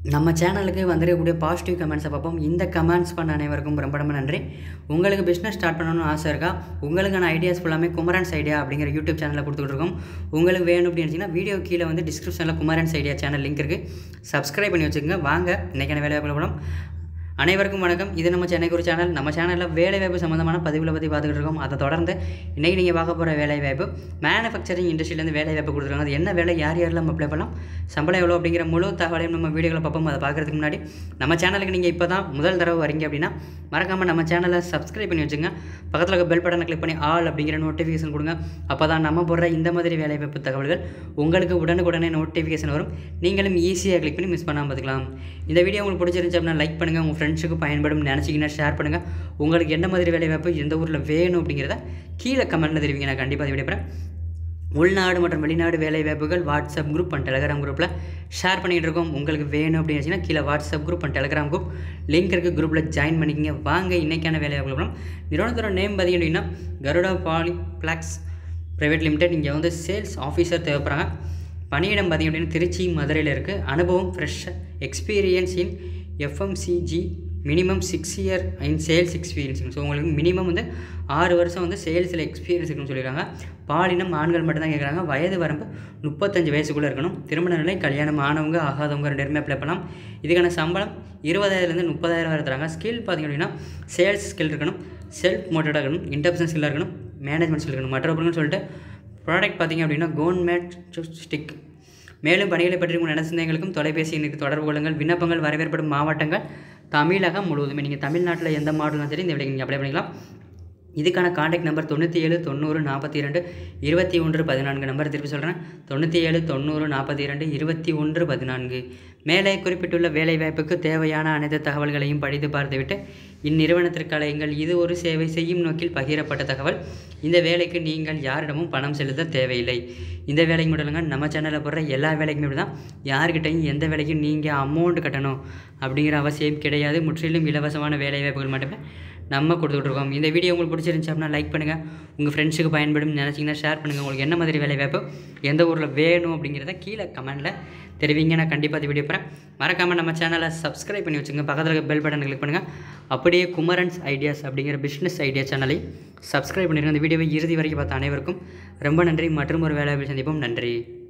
நம்ம சேனலுக்கு வந்திருக்கக்கூடிய பாசிட்டிவ் கமெண்ட்ஸை பார்ப்போம் இந்த கமெண்ட்ஸ் பண்ண அனைவருக்கும் ரொம்ப ரொம்ப நன்றி உங்களுக்கு பிஸ்னஸ் ஸ்டார்ட் பண்ணணும்னு ஆசை இருக்கா உங்களுக்கான ஐடியாஸ் ஃபுல்லாமே குமரன்ஸ் ஐடியா அப்படிங்கிற யூடியூப் சேனலில் கொடுத்துட்டு இருக்கோம் உங்களுக்கு வேணும் அப்படின்னு நினச்சிங்கன்னா வீடியோ கீழே வந்து டிஸ்கிரிப்ஷனில் குமரன்ஸ் ஐடியா சேனல் லிங்க் இருக்குது சப்ஸ்கிரைப் பண்ணி வச்சுக்கோங்க வாங்க இன்றைக்கான வேலை போகலாம் அனைவருக்கும் வணக்கம் இது நம்ம சென்னை ஒரு சேனல் நம்ம சேனலில் வேலைவாய்ப்பு சம்மந்தமான பதிவுகளை பற்றி பார்த்துக்கிட்டு இருக்கோம் அதை தொடர்ந்து இன்றைக்கி நீங்கள் பார்க்க போகிற வேலைவாய்ப்பு மேனுஃபேக்சரிங் இண்டஸ்ட்ரியிலேருந்து வேலைவாய்ப்பு கொடுத்துருக்காங்க அது என்ன வேலை யார் யாரெல்லாம் அப்ளை பண்ணலாம் சம்பளம் எவ்வளோ அப்படிங்கிற முழு தகவலையும் நம்ம வீடியோவில் பார்ப்போம் அதை பார்க்குறதுக்கு முன்னாடி நம்ம சேனலுக்கு நீங்கள் இப்போ தான் முதல் தடவை வரீங்க அப்படின்னா மறக்காமல் நம்ம சேனலை சப்ஸ்கிரைப் பண்ணி வச்சுங்க பக்கத்தில் இருக்க பெல் பட்டனை கிளிக் பண்ணி ஆல் அப்படிங்கிற நோட்டிஃபிகேஷன் கொடுங்க அப்போ தான் நம்ம போடுற இந்த மாதிரி வேலைவாய்ப்பு தகவல்கள் உங்களுக்கு உடனுக்குடனே நோட்டிஃபிகேஷன் வரும் நீங்களும் ஈஸியாக கிளிக் பண்ணி மிஸ் பண்ணாமல் பார்த்துக்கலாம் இந்த வீடியோ உங்களுக்கு பிடிச்சிருந்துச்சு அப்படின்னா லைக் பண்ணுங்கள் உங்கள் ஃப்ரெண்ட்ஸுக்கு பயன்படும் நினச்சிங்கன்னா ஷேர் பண்ணுங்கள் உங்களுக்கு என்ன மாதிரி வேலைவாய்ப்பு எந்த ஊரில் வேணும் அப்படிங்கிறத கீழே கமெண்ட்டில் தெரிவிங்க நான் கண்டிப்பாக அதை விடைபெறேன் உள்நாடு மற்றும் வெளிநாடு வேலைவாய்ப்புகள் வாட்ஸ்அப் குரூப் அண்ட் டெலகிராம் குரூப்பில் ஷேர் பண்ணிகிட்டு இருக்கோம் உங்களுக்கு வேணும் அப்படின்னு வச்சிங்கன்னா கீழே WhatsApp group and Telegram group link இருக்குது குரூப்பில் ஜாயின் பண்ணிக்கிங்க வாங்க இன்றைக்கான வேலைவாய்ப்புகளும் நிறுவனத்தோட நேம் பார்த்தீங்கன்னா Garuda poly blocks private limited இங்கே வந்து சேல்ஸ் ஆஃபீஸர் தேவைப்படுறாங்க பணியிடம் பார்த்திங்க அப்படின்னா திருச்சி மதுரையில் இருக்குது அனுபவம் fresh experience in FMCG minimum six year in sales experience so உங்களுக்கு மினிமம் வந்து ஆறு வருஷம் வந்து சேல்ஸில் எக்ஸ்பீரியன்ஸ் இருக்குன்னு சொல்லியிருக்காங்க பாலினம் ஆண்கள் மட்டும் தான் கேட்குறாங்க வயது வரம்பு முப்பத்தஞ்சு வயசுக்குள்ளே இருக்கணும் திருமண நிலை கல்யாணம் ஆனவங்க ஆகாதவங்க ரெண்டு பேருமே அப்ளை பண்ணலாம் இதுக்கான சம்பளம் இருபதாயிரத்துலேருந்து முப்பதாயிரம் வரை தராங்க ஸ்கில் பார்த்திங்க அப்படின்னா சேல்ஸ் ஸ்கில் இருக்கணும் செல்ஃப் மோட்டடாக இருக்கணும் இன்டர்பர்சன் ஸ்கில்லாக இருக்கணும் மேனேஜ்மெண்ட் ஸ்கில் இருக்கணும் மற்றவர்களும் சொல்லிட்டு ப்ராடக்ட் பார்த்திங்க அப்படின்னா கோன்மேட் ஸ்டிக் மேலும் பணிகளை பற்றி உங்கள் சந்தேகங்களுக்கும் தொலைபேசி எண்ணுக்கு தொடர்பு கொள்ளுங்கள் விண்ணப்பங்கள் வரவேற்படும் மாவட்டங்கள் தமிழகம் முழுவதுமே நீங்கள் தமிழ்நாட்டில் எந்த மாவட்டம் சரி இந்த வேலைக்கு நீங்கள் அப்ளை பண்ணிக்கலாம் இதுக்கான காண்டாக்ட் நம்பர் தொண்ணூற்றி ஏழு தொண்ணூறு நாற்பத்தி இரண்டு இருபத்தி ஒன்று பதினான்கு நம்பர் திருப்பி சொல்கிறேன் தொண்ணூற்றி ஏழு தொண்ணூறு நாற்பத்தி இரண்டு இருபத்தி ஒன்று பதினான்கு மேலே குறிப்பிட்டுள்ள வேலைவாய்ப்புக்கு தேவையான அனைத்து தகவல்களையும் படித்து பார்த்துவிட்டு இந்நிறுவனத்திற்கு அலையுங்கள் இது ஒரு சேவை செய்யும் நோக்கில் பகிரப்பட்ட தகவல் இந்த வேலைக்கு நீங்கள் யாரிடமும் பணம் செலுத்த தேவையில்லை இந்த வேலைக்கு மட்டும் இல்லைங்க நம்ம சேனலில் போடுற எல்லா வேலைக்குமே இப்படி தான் யார்கிட்டையும் எந்த வேலைக்கும் நீங்கள் அமௌண்ட் கட்டணும் அப்படிங்கிற அவசியம் கிடையாது முற்றிலும் இலவசமான வேலைவாய்ப்புகள் மட்டுமே நம்ம கொடுத்துட்ருக்கோம் இந்த வீடியோ உங்களுக்கு பிடிச்சிருந்துச்சு அப்படின்னா லைக் பண்ணுங்கள் உங்கள் ஃப்ரெண்ட்ஸுக்கு பயன்படும் நினச்சிங்கன்னா ஷேர் பண்ணுங்கள் உங்களுக்கு என்ன மாதிரி வேலை வாய்ப்பு எந்த ஊரில் வேணும் அப்படிங்கிறத கீழே கமெண்ட்டில் தெரிவிங்க நான் கண்டிப்பாக அது வீடியோ போகிறேன் மறக்காமல் நம்ம சேனலை சப்ஸ்கிரைப் பண்ணி வச்சுங்க பக்கத்தில் இருக்க பெல் பட்டன் கிளிக் பண்ணுங்கள் அப்படியே குமரன்ஸ் ஐடியாஸ் அப்படிங்கிற பிஸ்னஸ் ஐடியா சேனலை சப்ஸ்கிரைப் பண்ணிடுங்க அந்த வீடியோவை இறுதி வரைக்கும் பார்த்த அனைவருக்கும் ரொம்ப நன்றி மற்றும் ஒரு வேலை சந்திப்போம் நன்றி